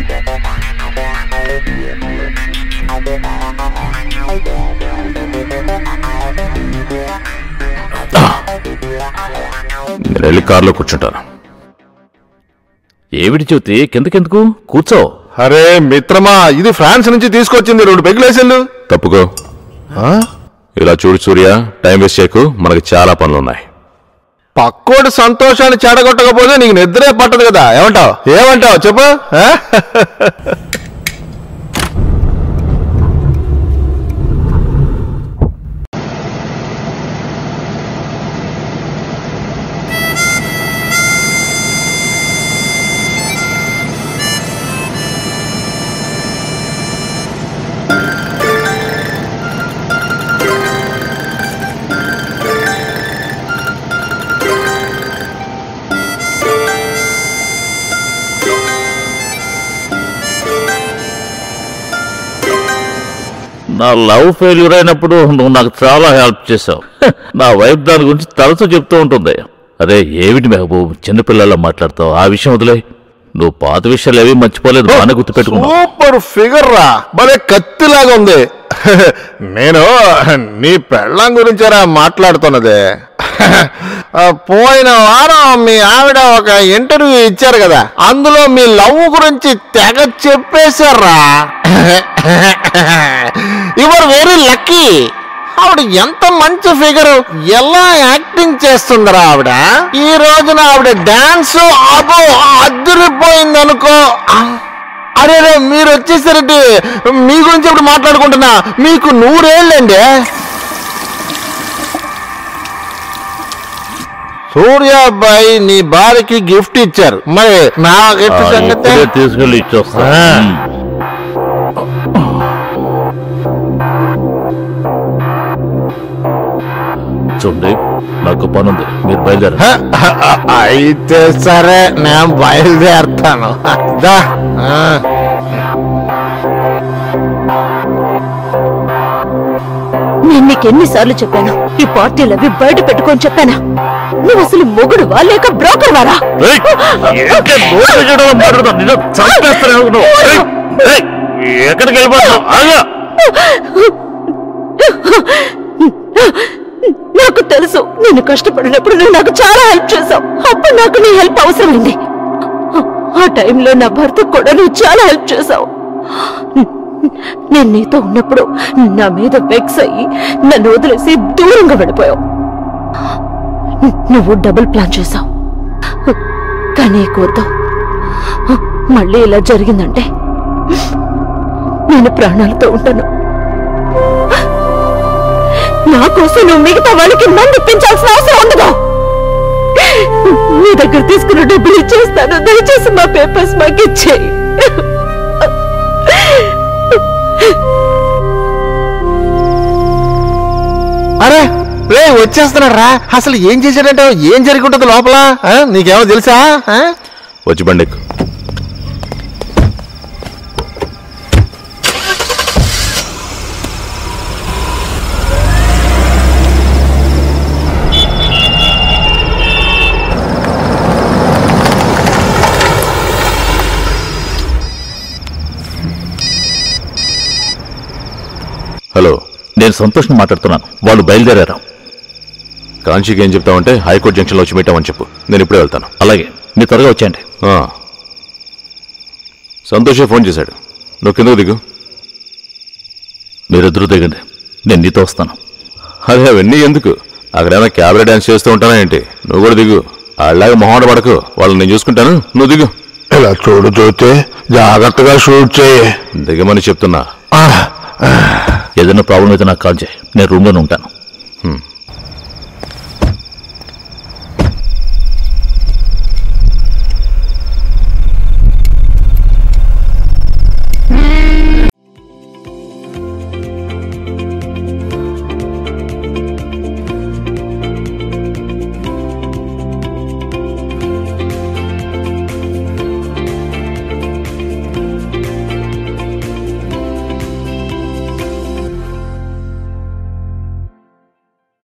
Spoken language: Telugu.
నేను వెళ్ళి కారులో కూర్చుంటాను ఏమిటి జ్యోతి కిందకెందుకు కూర్చో అరే మిత్రమా ఇది ఫ్రాన్స్ నుంచి తీసుకొచ్చింది రెండు పెగ్గులేసెళ్ళు తప్పుకో ఇలా చూడు సూర్య టైం వేస్ట్ చేయకు మనకి చాలా పనులున్నాయి పక్కోడి సంతోషాన్ని చెడగొట్టకపోతే నీకు నిద్రే పట్టదు కదా ఏమంటావు ఏమంటావు చెప్పు ఆ? నా లవ్ ఫెయిల్యూర్ అయినప్పుడు నువ్వు నాకు చాలా హెల్ప్ చేసావు నా వైఫ్ దాని గురించి తరచూ చెప్తూ ఉంటుంది అరే ఏమిటి మెహబూబ్ చిన్నపిల్లల్లో మాట్లాడతావు ఆ విషయం వదిలే నువ్వు పాత విషయాలు ఏవి మర్చిపోలేదు బాగానే గుర్తుపెట్టుకున్నావు సూపర్ ఫిగర్ రా భలే కత్తిలాగా ఉంది నేను నీ పెళ్ళం గురించేరా మాట్లాడుతున్నది ఆ, పోయిన వారం మీ ఆవిడ ఒక ఇంటర్వ్యూ ఇచ్చారు కదా అందులో మీ లవ్ గురించి తెగ చెప్పేశారా యువర్ వెరీ లక్కీ ఆవిడ ఎంత మంచి ఫిగర్ ఎలా యాక్టింగ్ చేస్తుందిరా ఆవిడ ఈ రోజున ఆవిడ డాన్స్ అబో అదిరిపోయింది అనుకో అరే రే మీరు వచ్చేసరికి మీ గురించి ఇప్పుడు మాట్లాడుకుంటున్నా మీకు నూరేళ్ళండి సూర్యాబాయి నీ భార్యకి గిఫ్ట్ ఇచ్చారు మరి నా గిఫ్ట్ సంగతి ఇప్పుడే తీసుకెళ్ళి ఇచ్చొస్తా చూడండి నాకు పనుంది మీరు బయలుదేర హ, అయితే సరే నేను బయలుదేరుతాను దా ఆ. నేను నీకు ఎన్నిసార్లు చెప్పాను ఈ పార్టీలు అవి బయట పెట్టుకొని చెప్పానా నువ్వు అసలు మొగుడు లేక బ్రోకర్ వారా ఏయ్! ఏంటి నోరు చేయడం మాట్లాడతావు? నిన్ను చంపేస్తాను అనుకున్నావు. ఏయ్! ఏయ్! ఎక్కడికి వెళ్ళిపోతావు ఆగా నాకు తెలుసు నేను కష్టపడినప్పుడు నువ్వు నాకు చాలా హెల్ప్ చేశావు అప్పుడు నాకు నీ హెల్ప్ అవసరమైంది ఆ టైంలో నా భర్త కూడా నువ్వు చాలా హెల్ప్ చేశావు నేను నీతో ఉన్నప్పుడు నా మీద వెక్స్ అయ్యి నన్ను వదిలేసి దూరంగా వెళ్ళిపోయావు నువ్వు డబుల్ ప్లాన్ చేశావు కానీ కూర్తో మళ్ళీ ఇలా జరిగిందంటే నేను ప్రాణాలతో ఉంటాను నా కోసం నువ్వు మిగతా వాళ్ళకి మంది ఇప్పించాల్సిన అవసరం ఉండదు నీ దగ్గర తీసుకున్న డబ్బులు ఇచ్చేస్తాను దయచేసి మా పేపర్స్ మాకు ఇచ్చేయి అరే రే వచ్చేస్తున్నాడు రా అసలు ఏం చేశాడంటే ఏం జరిగి ఉంటుంది లోపల ఆ? నీకేమో తెలుసా ఆ? వచ్చి బండి ఎక్కు. హలో నేను సంతోష్ని మాట్లాడుతున్నాను వాళ్ళు బయలుదేరారు కాంచీకి ఏం చెప్తావంటే హైకోర్టు జంక్షన్లో వచ్చి పెట్టామని చెప్పు నేను ఇప్పుడే వెళ్తాను అలాగే మీరు త్వరగా వచ్చేయండి ఆ. సంతోషే ఫోన్ చేశాడు నువ్వు కిందకు దిగు మీరిద్దరూ దిగండి నేను నీతో వస్తాను అదే అవన్నీ ఎందుకు అక్కడేమైనా క్యాబరే డాన్స్ చేస్తూ ఉంటానా ఏంటి నువ్వు కూడా దిగు అలాగే మొహమాట పడకు వాళ్ళని నేను చూసుకుంటాను నువ్వు దిగు ఇలా చూడు చూస్తే జాగ్రత్తగా షూట్ చేయి దిగమని చెప్తున్నా ఏదైనా ప్రాబ్లం అయితే నాకు కాల్ చేయి నేను రూమ్లోనే ఉంటాను